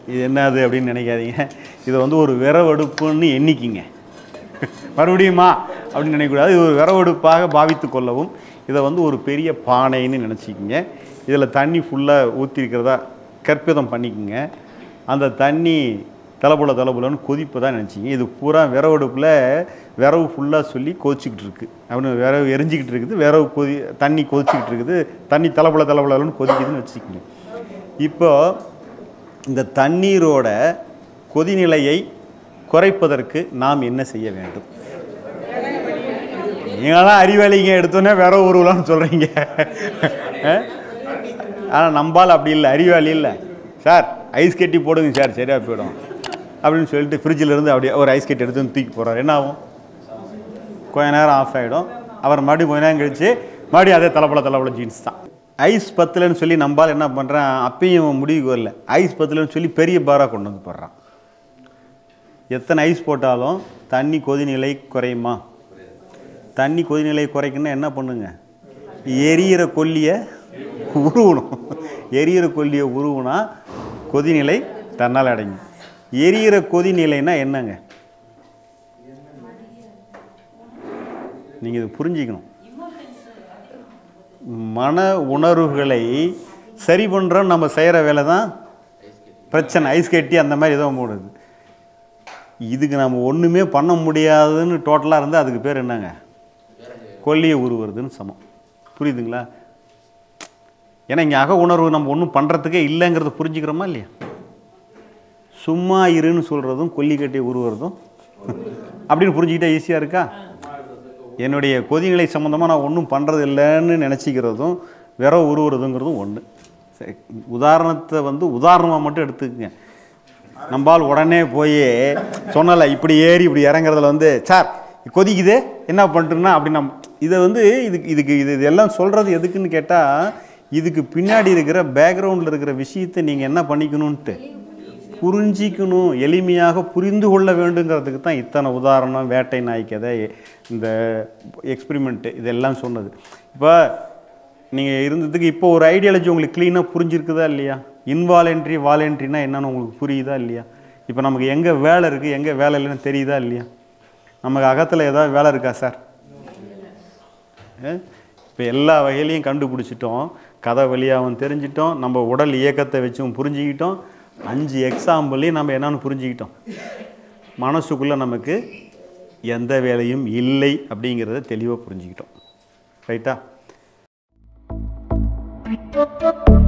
இது என்னது அப்படின்னு நினைக்காதீங்க இதை வந்து ஒரு விரவெடுப்புன்னு எண்ணிக்கிங்க மறுபடியுமா அப்படின்னு நினைக்கக்கூடாது இது ஒரு விரவெடுப்பாக பாவித்து கொள்ளவும் இதை வந்து ஒரு பெரிய பானைன்னு நினச்சிக்கிங்க இதில் தண்ணி ஃபுல்லாக ஊற்றிருக்கிறதா கற்பிதம் பண்ணிக்கோங்க அந்த தண்ணி தலைப்புல தலைப்புலன்னு கொதிப்பு தான் நினச்சிங்க இது பூரா விரவெடுப்பில் விரவு ஃபுல்லாக சொல்லி கொதிச்சிக்கிட்டு இருக்கு அப்படின்னு விரவு எரிஞ்சிக்கிட்டு இருக்குது விரவு கொதி தண்ணி கொதிச்சிக்கிட்டு இருக்குது தண்ணி தலைப்புல தலைப்புலன்னு கொதிக்குதுன்னு வச்சுக்கோங்க இப்போ இந்த தண்ணீரோட கொதிநிலையை குறைப்பதற்கு நாம் என்ன செய்ய வேண்டும் நீங்களாம் அறிவாளிங்க எடுத்தோன்னே வேற உருவலாம்னு சொல்கிறீங்க ஆனால் நம்பால் அப்படி இல்லை அறிவாளி இல்லை சார் ஐஸ் கட்டி போடுங்க சார் சரியாக போயிடும் அப்படின்னு சொல்லிட்டு ஃப்ரிட்ஜில் இருந்து அப்படியே ஒரு ஐஸ் கட்டி எடுத்து வந்து தூக்கி போடுறாரு என்ன ஆகும் கொஞ்ச நேரம் ஆஃப் ஆகிடும் அவர் மறுபடியும் கொஞ்ச நேரம் கழிச்சு மறுபடியும் அதே தலைப்பல தலைப்பல ஜீன்ஸ் தான் ஐஸ் பத்தலைன்னு சொல்லி நம்பால் என்ன பண்ணுறான் அப்பயும் முடிவுக்கு வரல ஐஸ் பத்தலைன்னு சொல்லி பெரிய பாராக கொண்டு வந்து போடுறான் எத்தனை ஐஸ் போட்டாலும் தண்ணி கொதிநிலை குறையுமா தண்ணி கொதிநிலை குறைக்கணும்னா என்ன பண்ணுங்க எரியிற கொல்லியை உருவணும் எரியிற கொல்லியை உருவுனா கொதிநிலை தன்னால் அடையும் எரியிற கொதிநிலைன்னா என்னங்க நீங்கள் இது புரிஞ்சிக்கணும் மன உணர்வுகளை சரி பண்ணுறோம் நம்ம செய்கிற வேலை தான் பிரச்சனை ஐஸ் கட்டி அந்த மாதிரி ஏதோ போடுது இதுக்கு நம்ம ஒன்றுமே பண்ண முடியாதுன்னு டோட்டலாக இருந்தால் அதுக்கு பேர் என்னங்க கொல்லியை உருவுறதுன்னு சமம் புரியுதுங்களா ஏன்னா இங்கே அக உணர்வு நம்ம ஒன்றும் பண்ணுறதுக்கே இல்லைங்கிறத புரிஞ்சுக்கிறோமா இல்லையா சும்மா இருன்னு சொல்கிறதும் கொல்லி கட்டி உருவுறதும் அப்படின்னு புரிஞ்சுக்கிட்டா ஈஸியாக இருக்கா என்னுடைய கொதிநிலை சம்மந்தமாக நான் ஒன்றும் பண்ணுறது இல்லைன்னு நினச்சிக்கிறதும் விர உருவுறதுங்கிறதும் ஒன்று சரி உதாரணத்தை வந்து உதாரணமாக மட்டும் எடுத்துக்கங்க நம்பால் உடனே போய் சொன்னல இப்படி ஏறி இப்படி இறங்குறதுல வந்து சார் கொதிக்குது என்ன பண்ணுறேன்னா அப்படி நம் இதை வந்து இதுக்கு இதுக்கு இது இதெல்லாம் சொல்கிறது எதுக்குன்னு கேட்டால் இதுக்கு பின்னாடி இருக்கிற பேக்ரவுண்டில் இருக்கிற விஷயத்தை நீங்கள் என்ன பண்ணிக்கணுன்ட்டு புரிஞ்சிக்கணும் எளிமையாக புரிந்து கொள்ள வேண்டுங்கிறதுக்கு தான் இத்தனை உதாரணம் வேட்டை நாய் கதை இந்த எக்ஸ்பிரிமெண்ட்டு இதெல்லாம் சொன்னது இப்போ நீங்கள் இருந்ததுக்கு இப்போ ஒரு ஐடியாலஜி உங்களுக்கு க்ளீனாக புரிஞ்சிருக்குதா இல்லையா இன்வாலண்ட்ரி வாலண்ட்ரினா என்னன்னு உங்களுக்கு புரியுதா இல்லையா இப்போ நமக்கு எங்கே வேலை இருக்குது எங்கே வேலை இல்லைன்னு தெரியுதா இல்லையா நமக்கு அகத்தில் ஏதாவது வேலை இருக்கா சார் இப்போ எல்லா வகையிலையும் கண்டுபிடிச்சிட்டோம் கதை வழியாகவும் தெரிஞ்சிட்டோம் நம்ம உடல் இயக்கத்தை வச்சும் புரிஞ்சுக்கிட்டோம் அஞ்சு எக்ஸாம்பிளையும் நம்ம என்னன்னு புரிஞ்சுக்கிட்டோம் மனசுக்குள்ளே நமக்கு எந்த வேலையும் இல்லை அப்படிங்கிறத தெளிவாக புரிஞ்சுக்கிட்டோம் ரைட்டா